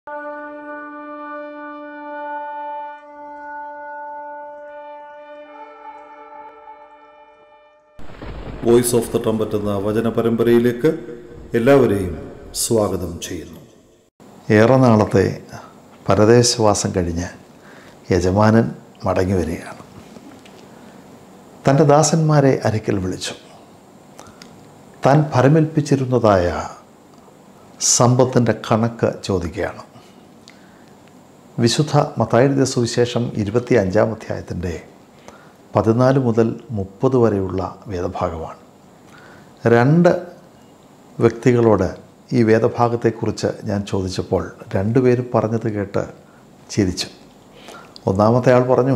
voice of the trumpet എന്ന വചന പരമ്പരയിലേക്ക് എല്ലാവരെയും സ്വാഗതം ചെയ്യുന്നു ഏറെ നാളത്തെ പരദേശവാസം കഴിഞ്ഞ് യജമാനൻ മടങ്ങി വരികയാണ് തൻ്റെ ദാസന്മാരെ അരിക്കൽ വിളിച്ചു താൻ ഫലമേൽപ്പിച്ചിരുന്നതായ സമ്പത്തിൻ്റെ കണക്ക് ചോദിക്കുകയാണ് വിശുദ്ധ മത്തായുടെ സുവിശേഷം ഇരുപത്തി അഞ്ചാം അധ്യായത്തിൻ്റെ പതിനാല് മുതൽ മുപ്പത് വരെയുള്ള വേദഭാഗമാണ് രണ്ട് വ്യക്തികളോട് ഈ വേദഭാഗത്തെക്കുറിച്ച് ഞാൻ ചോദിച്ചപ്പോൾ രണ്ടുപേരും പറഞ്ഞത് കേട്ട് ചിരിച്ചു ഒന്നാമത്തെ ആൾ പറഞ്ഞു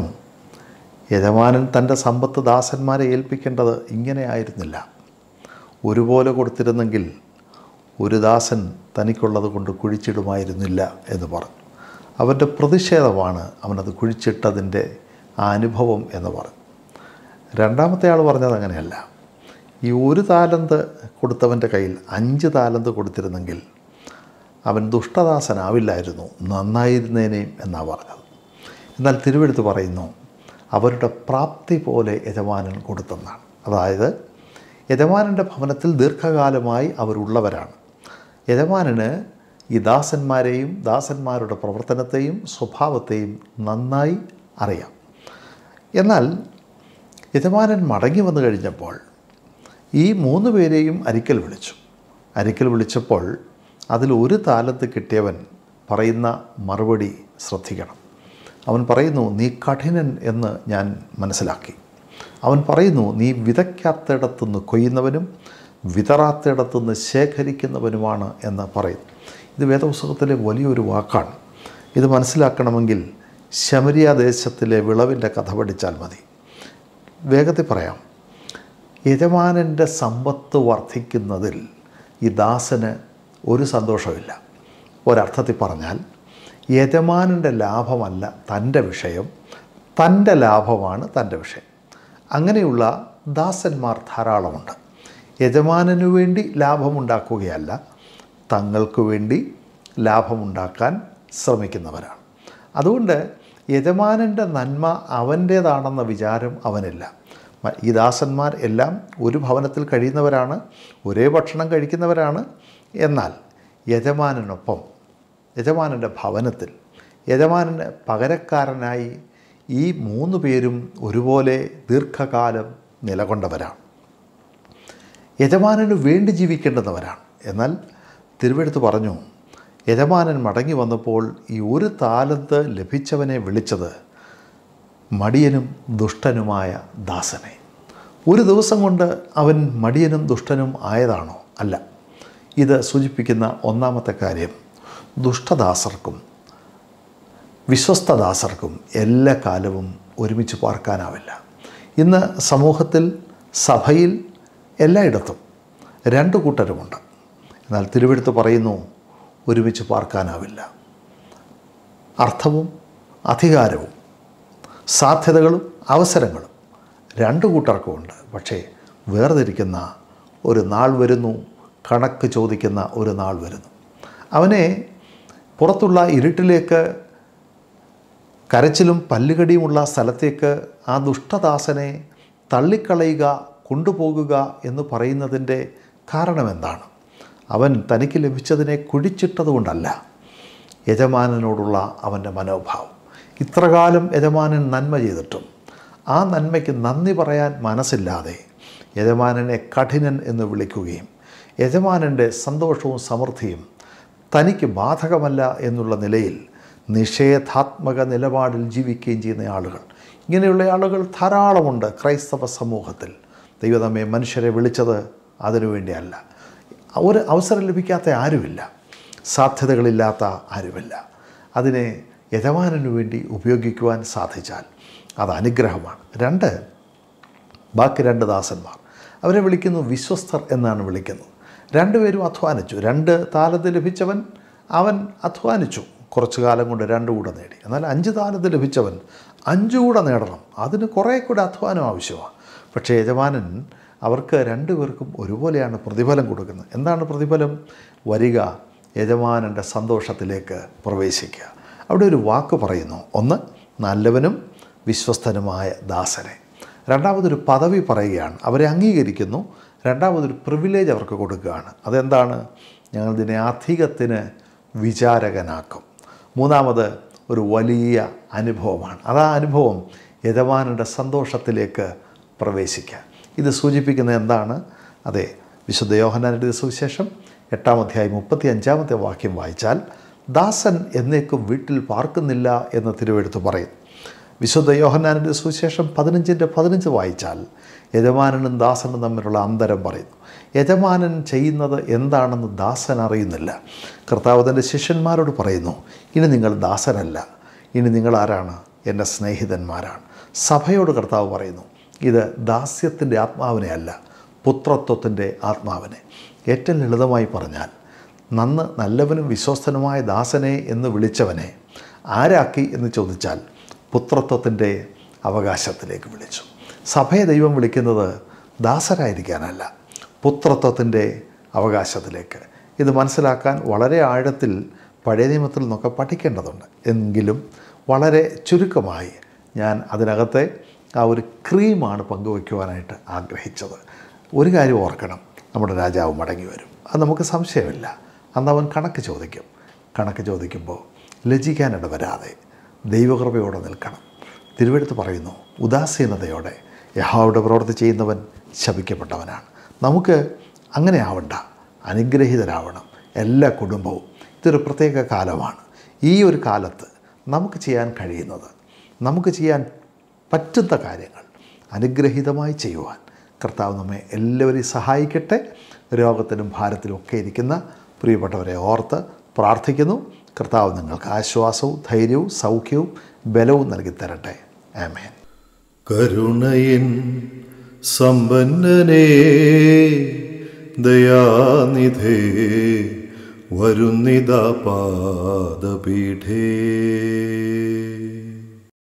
യജമാനൻ തൻ്റെ സമ്പത്ത് ദാസന്മാരെ ഏൽപ്പിക്കേണ്ടത് ഇങ്ങനെ ആയിരുന്നില്ല ഒരുപോലെ കൊടുത്തിരുന്നെങ്കിൽ ഒരു ദാസൻ തനിക്കുള്ളത് കൊണ്ട് കുഴിച്ചിടുമായിരുന്നില്ല എന്ന് പറഞ്ഞു അവൻ്റെ പ്രതിഷേധമാണ് അവനത് കുഴിച്ചിട്ടതിൻ്റെ ആ അനുഭവം എന്ന് പറഞ്ഞു രണ്ടാമത്തെ ആൾ പറഞ്ഞത് അങ്ങനെയല്ല ഈ ഒരു താലന്ത് കൊടുത്തവൻ്റെ കയ്യിൽ അഞ്ച് താലന്ത് കൊടുത്തിരുന്നെങ്കിൽ അവൻ ദുഷ്ടദാസനാവില്ലായിരുന്നു നന്നായിരുന്നേനേയും എന്നാണ് പറഞ്ഞത് എന്നാൽ തിരുവെടുത്ത് പറയുന്നു അവരുടെ പ്രാപ്തി പോലെ യജമാനൻ കൊടുത്തെന്നാണ് അതായത് യജമാനൻ്റെ ഭവനത്തിൽ ദീർഘകാലമായി അവരുള്ളവരാണ് യജമാനന് ഈ ദാസന്മാരെയും ദാസന്മാരുടെ പ്രവർത്തനത്തെയും സ്വഭാവത്തെയും നന്നായി അറിയാം എന്നാൽ യജമാനൻ മടങ്ങി വന്നു കഴിഞ്ഞപ്പോൾ ഈ മൂന്ന് പേരെയും അരിക്കൽ വിളിച്ചു അരിക്കൽ വിളിച്ചപ്പോൾ അതിൽ ഒരു താലത്ത് കിട്ടിയവൻ പറയുന്ന മറുപടി ശ്രദ്ധിക്കണം അവൻ പറയുന്നു നീ കഠിനൻ എന്ന് ഞാൻ മനസ്സിലാക്കി അവൻ പറയുന്നു നീ വിതയ്ക്കാത്തിടത്തുനിന്ന് കൊയ്യുന്നവനും വിതറാത്തിടത്തുനിന്ന് ശേഖരിക്കുന്നവനുമാണ് എന്ന് പറയുന്നു ഇത് വേദപുസ്തകത്തിലെ വലിയൊരു വാക്കാണ് ഇത് മനസ്സിലാക്കണമെങ്കിൽ ശമരിയ ദേശത്തിലെ വിളവിൻ്റെ കഥ പഠിച്ചാൽ മതി വേഗത്തിൽ പറയാം യജമാനൻ്റെ സമ്പത്ത് വർദ്ധിക്കുന്നതിൽ ഈ ദാസന് ഒരു സന്തോഷമില്ല ഒരർത്ഥത്തിൽ പറഞ്ഞാൽ യജമാനൻ്റെ ലാഭമല്ല തൻ്റെ വിഷയം തൻ്റെ ലാഭമാണ് തൻ്റെ വിഷയം അങ്ങനെയുള്ള ദാസന്മാർ ധാരാളമുണ്ട് യജമാനു വേണ്ടി ലാഭമുണ്ടാക്കുകയല്ല തങ്ങൾക്ക് വേണ്ടി ലാഭമുണ്ടാക്കാൻ ശ്രമിക്കുന്നവരാണ് അതുകൊണ്ട് യജമാനൻ്റെ നന്മ അവൻ്റേതാണെന്ന വിചാരം അവനില്ല മ- ഈ ദാസന്മാർ എല്ലാം ഒരു ഭവനത്തിൽ കഴിയുന്നവരാണ് ഒരേ ഭക്ഷണം കഴിക്കുന്നവരാണ് എന്നാൽ യജമാനനൊപ്പം യജമാനൻ്റെ ഭവനത്തിൽ യജമാനന് പകരക്കാരനായി ഈ മൂന്ന് പേരും ഒരുപോലെ ദീർഘകാലം നിലകൊണ്ടവരാണ് യജമാനന് വേണ്ടി ജീവിക്കേണ്ടുന്നവരാണ് എന്നാൽ തിരുവെടുത്ത് പറഞ്ഞു യജമാനൻ മടങ്ങി വന്നപ്പോൾ ഈ ഒരു താലത്ത് ലഭിച്ചവനെ വിളിച്ചത് മടിയനും ദുഷ്ടനുമായ ദാസനെ ഒരു ദിവസം കൊണ്ട് അവൻ മടിയനും ദുഷ്ടനും ആയതാണോ അല്ല ഇത് സൂചിപ്പിക്കുന്ന ഒന്നാമത്തെ കാര്യം ദുഷ്ടദാസർക്കും വിശ്വസ്തദാസർക്കും എല്ലാ കാലവും ഒരുമിച്ച് പാർക്കാനാവില്ല ഇന്ന് സമൂഹത്തിൽ സഭയിൽ എല്ലായിടത്തും രണ്ട് കൂട്ടരുമുണ്ട് എന്നാൽ തിരുവെടുത്ത് പറയുന്നു ഒരുമിച്ച് പാർക്കാനാവില്ല അർത്ഥവും അധികാരവും സാധ്യതകളും അവസരങ്ങളും രണ്ട് കൂട്ടർക്കുമുണ്ട് പക്ഷേ വേർതിരിക്കുന്ന ഒരു നാൾ വരുന്നു കണക്ക് ചോദിക്കുന്ന ഒരു നാൾ വരുന്നു അവനെ പുറത്തുള്ള ഇരുട്ടിലേക്ക് കരച്ചിലും പല്ലുകടിയുമുള്ള സ്ഥലത്തേക്ക് ആ ദുഷ്ടദാസനെ തള്ളിക്കളയുക കൊണ്ടുപോകുക എന്ന് പറയുന്നതിൻ്റെ കാരണമെന്താണ് അവൻ തനിക്ക് ലഭിച്ചതിനെ കുഴിച്ചിട്ടതുകൊണ്ടല്ല യജമാനനോടുള്ള അവൻ്റെ മനോഭാവം ഇത്രകാലം യജമാനൻ നന്മ ചെയ്തിട്ടും ആ നന്മയ്ക്ക് നന്ദി പറയാൻ മനസ്സില്ലാതെ യജമാനനെ കഠിനൻ എന്ന് വിളിക്കുകയും യജമാനൻ്റെ സന്തോഷവും സമൃദ്ധിയും തനിക്ക് ബാധകമല്ല എന്നുള്ള നിലയിൽ നിഷേധാത്മക നിലപാടിൽ ജീവിക്കുകയും ചെയ്യുന്ന ആളുകൾ ഇങ്ങനെയുള്ള ആളുകൾ ധാരാളമുണ്ട് ക്രൈസ്തവ സമൂഹത്തിൽ ദൈവതമ്മെ മനുഷ്യരെ വിളിച്ചത് അതിനുവേണ്ടിയല്ല ഒരു അവസരം ലഭിക്കാത്ത ആരുമില്ല സാധ്യതകളില്ലാത്ത ആരുമില്ല അതിനെ യജമാനു വേണ്ടി ഉപയോഗിക്കുവാൻ സാധിച്ചാൽ അത് അനുഗ്രഹമാണ് രണ്ട് ബാക്കി രണ്ട് ദാസന്മാർ അവരെ വിളിക്കുന്നു വിശ്വസ്തർ എന്നാണ് വിളിക്കുന്നത് രണ്ടുപേരും അധ്വാനിച്ചു രണ്ട് താലത്ത് ലഭിച്ചവൻ അവൻ അധ്വാനിച്ചു കുറച്ചു കാലം കൊണ്ട് രണ്ടു കൂടെ നേടി എന്നാൽ അഞ്ച് താലത്ത് ലഭിച്ചവൻ അഞ്ചു കൂടെ നേടണം അതിന് കുറേ കൂടെ അധ്വാനം ആവശ്യമാണ് പക്ഷേ യജമാനൻ അവർക്ക് രണ്ടുപേർക്കും ഒരുപോലെയാണ് പ്രതിഫലം കൊടുക്കുന്നത് എന്താണ് പ്രതിഫലം വരിക യജമാനൻ്റെ സന്തോഷത്തിലേക്ക് പ്രവേശിക്കുക അവിടെ ഒരു വാക്ക് പറയുന്നു ഒന്ന് നല്ലവനും വിശ്വസ്തനുമായ ദാസനെ രണ്ടാമതൊരു പദവി പറയുകയാണ് അവരെ അംഗീകരിക്കുന്നു രണ്ടാമതൊരു പ്രിവിലേജ് അവർക്ക് കൊടുക്കുകയാണ് അതെന്താണ് ഞങ്ങൾ ഇതിനെ അധികത്തിന് വിചാരകനാക്കും മൂന്നാമത് ഒരു വലിയ അനുഭവമാണ് അത് ആ അനുഭവം യജമാനൻ്റെ സന്തോഷത്തിലേക്ക് പ്രവേശിക്കുക ഇത് സൂചിപ്പിക്കുന്ന എന്താണ് അതെ വിശുദ്ധ യോഹനാൻ്റെ സുവിശേഷം എട്ടാം അധ്യായം മുപ്പത്തി അഞ്ചാമത്തെ വാക്യം വായിച്ചാൽ ദാസൻ എന്നേക്കും വീട്ടിൽ പാർക്കുന്നില്ല എന്ന് തിരുവെടുത്ത് പറയും വിശുദ്ധ യോഹന്നാനിൻ്റെ സുവിശേഷം പതിനഞ്ചിൻ്റെ പതിനഞ്ച് വായിച്ചാൽ യജമാനനും ദാസനും തമ്മിലുള്ള അന്തരം പറയുന്നു യജമാനൻ ചെയ്യുന്നത് എന്താണെന്ന് ദാസൻ അറിയുന്നില്ല കർത്താവ് തൻ്റെ ശിഷ്യന്മാരോട് പറയുന്നു ഇനി നിങ്ങൾ ദാസനല്ല ഇനി നിങ്ങൾ ആരാണ് എൻ്റെ സ്നേഹിതന്മാരാണ് സഭയോട് കർത്താവ് പറയുന്നു ഇത് ദാസ്യത്തിൻ്റെ ആത്മാവിനെ അല്ല പുത്രത്വത്തിൻ്റെ ആത്മാവിനെ ഏറ്റവും ലളിതമായി പറഞ്ഞാൽ നന്ന് നല്ലവനും വിശ്വസ്തനുമായ ദാസനെ എന്ന് വിളിച്ചവനെ ആരാക്കി എന്ന് ചോദിച്ചാൽ പുത്രത്വത്തിൻ്റെ അവകാശത്തിലേക്ക് വിളിച്ചു സഭയെ ദൈവം വിളിക്കുന്നത് ദാസരായിരിക്കാനല്ല പുത്രത്വത്തിൻ്റെ അവകാശത്തിലേക്ക് ഇത് മനസ്സിലാക്കാൻ വളരെ ആഴത്തിൽ പഴയ നിയമത്തിൽ നിന്നൊക്കെ പഠിക്കേണ്ടതുണ്ട് എങ്കിലും വളരെ ചുരുക്കമായി ഞാൻ അതിനകത്തെ ആ ഒരു ക്രീമാണ് പങ്കുവയ്ക്കുവാനായിട്ട് ആഗ്രഹിച്ചത് ഒരു കാര്യം ഓർക്കണം നമ്മുടെ രാജാവ് മടങ്ങി വരും അത് നമുക്ക് സംശയമില്ല അന്ന് അവൻ കണക്ക് ചോദിക്കും കണക്ക് ചോദിക്കുമ്പോൾ ലജിക്കാനിട വരാതെ ദൈവകൃപയോടെ നിൽക്കണം തിരുവെടുത്ത് പറയുന്നു ഉദാസീനതയോടെ യഹാവിടെ പ്രവൃത്തി ചെയ്യുന്നവൻ ശപിക്കപ്പെട്ടവനാണ് നമുക്ക് അങ്ങനെ ആവണ്ട അനുഗ്രഹീതരാവണം എല്ലാ കുടുംബവും ഇതൊരു പ്രത്യേക കാലമാണ് ഈ ഒരു കാലത്ത് നമുക്ക് ചെയ്യാൻ കഴിയുന്നത് നമുക്ക് ചെയ്യാൻ പറ്റുന്ന കാര്യങ്ങൾ അനുഗ്രഹീതമായി ചെയ്യുവാൻ കർത്താവ് നമ്മെ എല്ലാവരെയും സഹായിക്കട്ടെ രോഗത്തിനും ഭാരത്തിലും ഒക്കെ ഇരിക്കുന്ന പ്രിയപ്പെട്ടവരെ ഓർത്ത് പ്രാർത്ഥിക്കുന്നു കർത്താവ് നിങ്ങൾക്ക് ആശ്വാസവും ധൈര്യവും സൗഖ്യവും ബലവും നൽകി തരട്ടെ ആമേൻ കരുണയിൻ സമ്പന്നനേ ദയാനിധേ വരുന്നിതാ പാദപീഠേ